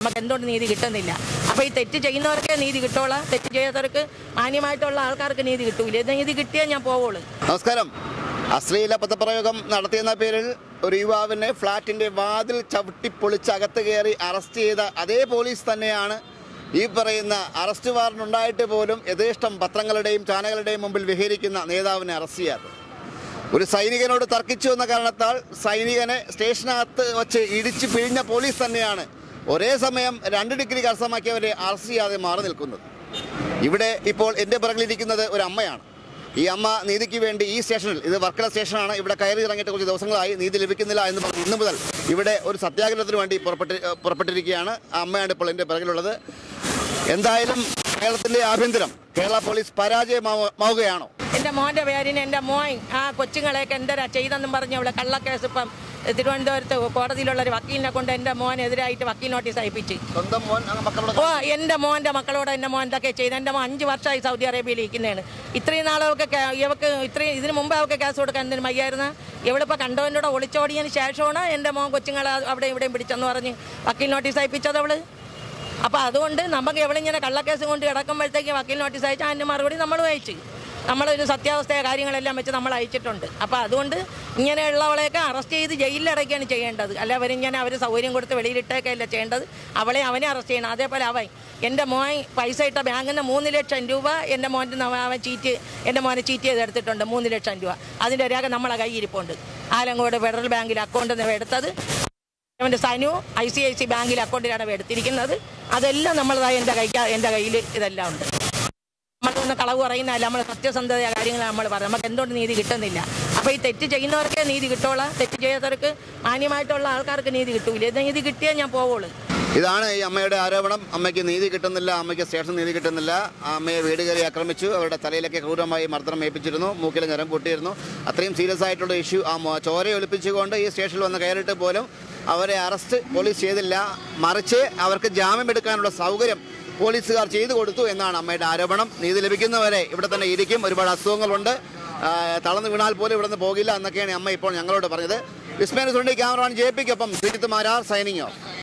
നമുക്ക് എന്തുകൊണ്ട് നീതി കിട്ടുന്നില്ല അപ്പോൾ ഈ തെറ്റ് ചെയ്യുന്നവർക്കേ നീതി കിട്ടുള്ളൂ തെറ്റ് ചെയ്യാത്തവർക്ക് മാന്യമായിട്ടുള്ള ആൾക്കാർക്ക് നീതി കിട്ടൂല ഇത് നീതി കിട്ടിയേ ഞാൻ പോവുള്ളൂ നമസ്കാരം അശ്ലീല പദപ്രയോഗം നടത്തിയെന്ന പേരിൽ ഒരു യുവാവിനെ ഫ്ളാറ്റിന്റെ വാതിൽ ചവിട്ടി പൊളിച്ച് അകത്ത് കയറി അറസ്റ്റ് ചെയ്ത അതേ പോലീസ് തന്നെയാണ് ഈ പറയുന്ന അറസ്റ്റ് വാറണ്ട് ഉണ്ടായിട്ട് പോലും യഥേഷ്ടം പത്രങ്ങളുടെയും ചാനലുടെയും മുമ്പിൽ വിഹരിക്കുന്ന നേതാവിനെ അറസ്റ്റ് ചെയ്യാത്തത് ഒരു സൈനികനോട് തർക്കിച്ചു എന്ന കാരണത്താൽ സൈനികനെ സ്റ്റേഷനകത്ത് വച്ച് ഇടിച്ച് പിഴിഞ്ഞ പോലീസ് തന്നെയാണ് ഒരേ സമയം രണ്ട് ഡിഗ്രി കരസ്ഥമാക്കിയവരെ അറസ്റ്റ് ചെയ്യാതെ മാറി നിൽക്കുന്നത് ഇവിടെ ഇപ്പോൾ എൻ്റെ പിറകിലിരിക്കുന്നത് ഒരു അമ്മയാണ് ഈ അമ്മ നീതിക്ക് വേണ്ടി ഈ സ്റ്റേഷനിൽ ഇത് വർക്കല സ്റ്റേഷനാണ് ഇവിടെ കയറി ഇറങ്ങിയിട്ട് കുറച്ച് ദിവസങ്ങളായി നീതി ലഭിക്കുന്നില്ല എന്ന് പറഞ്ഞ് ഇന്ന് മുതൽ ഇവിടെ ഒരു സത്യാഗ്രഹത്തിന് വേണ്ടി പുറപ്പെട്ടി ഏഹ് പുറപ്പെട്ടിരിക്കുകയാണ് ആ അമ്മയാണ് ഇപ്പോൾ എൻ്റെ പിറകിലുള്ളത് എന്തായാലും കേരളത്തിൻ്റെ ആഭ്യന്തരം കേരള പോലീസ് പരാജയമാവുകയാണോ എൻ്റെ മോൻ്റെ പേരിന് എൻ്റെ മോൻ ആ കൊച്ചുങ്ങളെയൊക്കെ എന്തരാ ചെയ്തെന്നും പറഞ്ഞ് അവളെ കള്ളക്കേസ് ഇപ്പം തിരുവനന്തപുരത്ത് കോടതിയിലുള്ള ഒരു വക്കീലിനെ കൊണ്ട് എൻ്റെ മോനെതിരായിട്ട് വക്കീൽ നോട്ടീസ് അയപ്പിച്ച് സ്വന്തം മോൻ അങ്ങ് മക്കളോട് ഓ എൻ്റെ മോൻ്റെ മക്കളോട് എൻ്റെ മോൻ എന്തൊക്കെ ചെയ്ത് എൻ്റെ മോൻ അഞ്ച് വർഷമായി സൗദി അറേബ്യയിൽ ഇരിക്കുന്നതാണ് ഇത്രയും നാളൊക്കെ കേ- ഇവക്ക് ഇത്രയും ഇതിന് മുമ്പ് അവർക്ക് കേസ് കൊടുക്കാൻ എന്തിനും വയ്യായിരുന്നു ഇവളിപ്പോൾ കണ്ടവൻ്റെ ഒളിച്ചോടിയതിന് ശേഷമാണ് എൻ്റെ മോൻ കൊച്ചുങ്ങളെ അവിടെ ഇവിടെയും പിടിച്ചെന്ന് പറഞ്ഞ് വക്കീൽ നോട്ടീസ് അയപ്പിച്ചത് അവള് അപ്പോൾ അതുകൊണ്ട് നമുക്ക് എവളിങ്ങനെ കള്ളക്കേസ് കൊണ്ട് കിടക്കുമ്പോഴത്തേക്ക് വക്കീൽ നോട്ടീസ് അയച്ചാൽ അതിൻ്റെ മറുപടി നമ്മൾ അയച്ചു നമ്മളൊരു സത്യാവസ്ഥയ കാര്യങ്ങളെല്ലാം വെച്ച് നമ്മൾ അയച്ചിട്ടുണ്ട് അപ്പോൾ അതുകൊണ്ട് ഇങ്ങനെയുള്ളവളെയൊക്കെ അറസ്റ്റ് ചെയ്ത് ജയിലിലടയ്ക്കാണ് ചെയ്യേണ്ടത് അല്ല അവരിങ്ങനെ അവർ സൗകര്യം കൊടുത്ത് വെളിയിലിട്ടേക്കല്ല ചെയ്യേണ്ടത് അവളെ അവനെ അറസ്റ്റ് ചെയ്യണം അതേപോലെ അവൻ എൻ്റെ മോൻ പൈസ ഇട്ട ബാങ്കിൽ നിന്ന് മൂന്ന് ലക്ഷം രൂപ എൻ്റെ മോൻ്റെ ന- അവൻ ചീറ്റ് എൻ്റെ മോനെ ചീറ്റ് ചെയ്ത് എടുത്തിട്ടുണ്ട് മൂന്ന് ലക്ഷം രൂപ അതിൻ്റെ രേഖ നമ്മളെ കയ്യിരിപ്പുണ്ട് ആലങ്കോട് ഫെഡറൽ ബാങ്കിൽ അക്കൗണ്ടിൽ നിന്ന് എടുത്തത് അവൻ്റെ Sanu I C I C ബാങ്കിൽ അക്കൗണ്ടിലാണ് എടുത്തിരിക്കുന്നത് അതെല്ലാം നമ്മളതായി എൻ്റെ കൈക്ക് എൻ്റെ കയ്യിൽ ഇതെല്ലാം ഉണ്ട് നമ്മളൊന്ന് കളവ് പറയുന്നതല്ല നമ്മൾ സത്യസന്ധത കാര്യങ്ങൾ നമ്മൾ പറയും നമുക്ക് എന്തുകൊണ്ട് നീതി കിട്ടുന്നില്ല അപ്പോൾ ഈ തെറ്റ് ചെയ്യുന്നവർക്കേ നീതി കിട്ടുള്ളൂ തെറ്റ് ചെയ്യാത്തവർക്ക് മാന്യമായിട്ടുള്ള ആൾക്കാർക്ക് നീതി കിട്ടൂല ഇത് നീതി കിട്ടിയേ ഞാൻ പോവുള്ളൂ ഇതാണ് ഈ അമ്മയുടെ ആരോപണം അമ്മയ്ക്ക് നീതി കിട്ടുന്നില്ല അമ്മയ്ക്ക് സ്റ്റേഷൻ നീതി കിട്ടുന്നില്ല ആ അമ്മയെ വീട് കയറി ആക്രമിച്ചു അവരുടെ തലയിലൊക്കെ ക്രൂരമായി മർദ്ദനം ഏൽപ്പിച്ചിരുന്നു മൂക്കിൽ നിരം പൊട്ടിയിരുന്നു അത്രയും സീരിയസ് ആയിട്ടുള്ള ഇഷ്യൂ ആ മോ- ചോരയെ ഒലിപ്പിച്ചുകൊണ്ട് ഈ സ്റ്റേഷനിൽ വന്ന് കയറിയിട്ട് പോലും അവരെ അറസ്റ്റ് പോലീസ് ചെയ്തില്ല മറിച്ച് അവർക്ക് ജാമ്യം എടുക്കാനുള്ള സൗകര്യം പോലീസുകാർ ചെയ്തു കൊടുത്തു എന്നാണ് അമ്മയുടെ ആരോപണം നീതി ലഭിക്കുന്നവരെ ഇവിടെ തന്നെ ഇരിക്കും ഒരുപാട് അസുഖങ്ങളുണ്ട് ആ, തളർന്നു വീണാൽ പോലും ഇവിടെ നിന്ന് പോകില്ല എന്നൊക്കെയാണ് അമ്മ ഇപ്പോൾ ഞങ്ങളോട് പറഞ്ഞത് വിസ്മയനുണ്ട് ക്യാമറമാൻ ജെ പിക്കൊപ്പം ശ്രീജിത്ത് മാരാർ സൈനിങ് ഓഫ്